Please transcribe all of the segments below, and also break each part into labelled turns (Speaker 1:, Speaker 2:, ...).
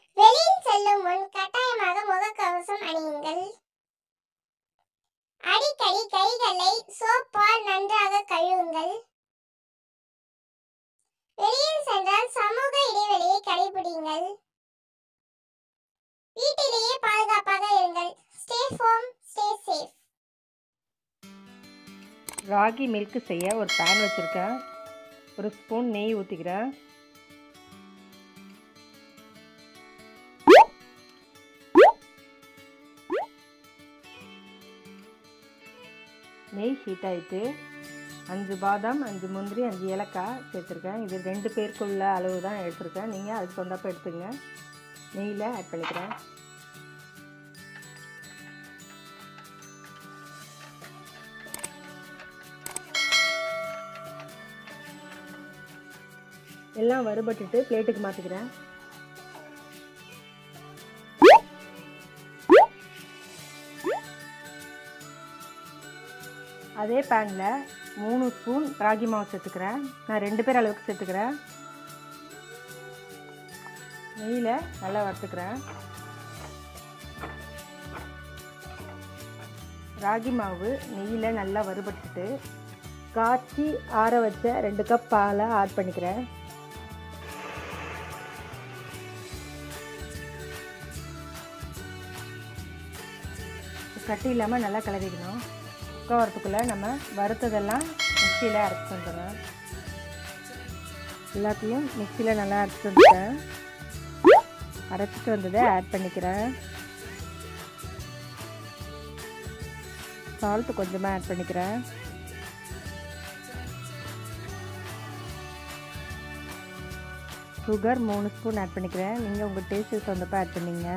Speaker 1: வெளியில் செல்லும் முன் கட்டாயமாக முகக்கவசம் அணியுங்கள் அடிக்கடி கைகளை சோப்பால் நன்றாக கழுவுங்கள் வெளியில் சென்றால் சமூக இடைவெளியை கடைபிடிங்கள் வீட்டிலேயே பாதுகாப்பாக இருங்கள் stay home stay safe
Speaker 2: ragi milk செய்ய ஒரு பேன் வச்சுருக்கேன் ஒரு ஸ்பூன் நெய் ஊற்றிக்கிறேன் நெய் ஹீட் ஆகிட்டு அஞ்சு பாதாம் அஞ்சு முந்திரி அஞ்சு ஏலக்காய் சேர்த்துருக்கேன் இது ரெண்டு பேருக்குள்ள அளவு தான் எடுத்திருக்கேன் நீங்கள் அதுக்கு தகுந்தப்ப எடுத்துங்க நெய்யில் ஆட் பண்ணிக்கிறேன் எல்லாம் வறுபட்டுட்டு பிளேட்டுக்கு மாற்றிக்கிறேன் அதே பேனில் மூணு ஸ்பூன் ராகி மாவு சேர்த்துக்கிறேன் நான் ரெண்டு பேர் அளவுக்கு சேர்த்துக்கிறேன் நெய்யில் நல்லா வறுத்துக்கிறேன் ராகி மாவு நெய்யில் நல்லா வறுபட்டுட்டு காய்ச்சி ஆற வச்ச ரெண்டு கப் பாலை ஆட் பண்ணிக்கிறேன் கட்டி இல்லாமல் நல்லா கிளறிக்கணும் குக்க வரத்துக்குள்ளே நம்ம வறுத்ததெல்லாம் மிக்சியில் அரைச்சி வந்துடுறேன் எல்லாத்தையும் மிக்சியில் நல்லா அரைச்சிட்டு வந்துட்டேன் அரைச்சிட்டு வந்ததை ஆட் பண்ணிக்கிறேன் சால்ட்டு கொஞ்சமாக ஆட் பண்ணிக்கிறேன் சுகர் மூணு ஸ்பூன் ஆட் பண்ணிக்கிறேன் நீங்கள் உங்கள் டேஸ்ட்டுக்கு தகுந்தப்ப ஆட் பண்ணிங்க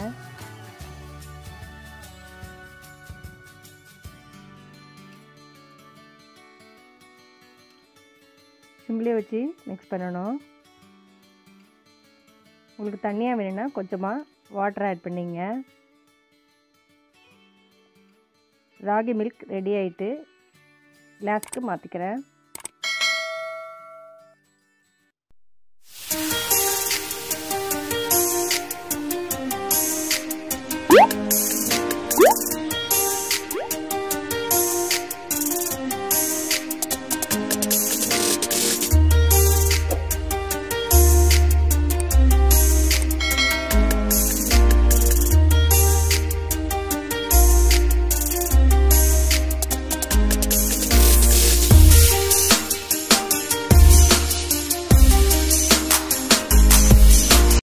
Speaker 2: சிம்லேயே வச்சு மிக்ஸ் பண்ணணும் உங்களுக்கு தண்ணியாக வேணும்னா கொஞ்சமாக வாட்டர் ஆட் பண்ணிங்க ராகி மில்க் ரெடி ஆகிட்டு கிளாஸ்க்கு மாற்றிக்கிறேன்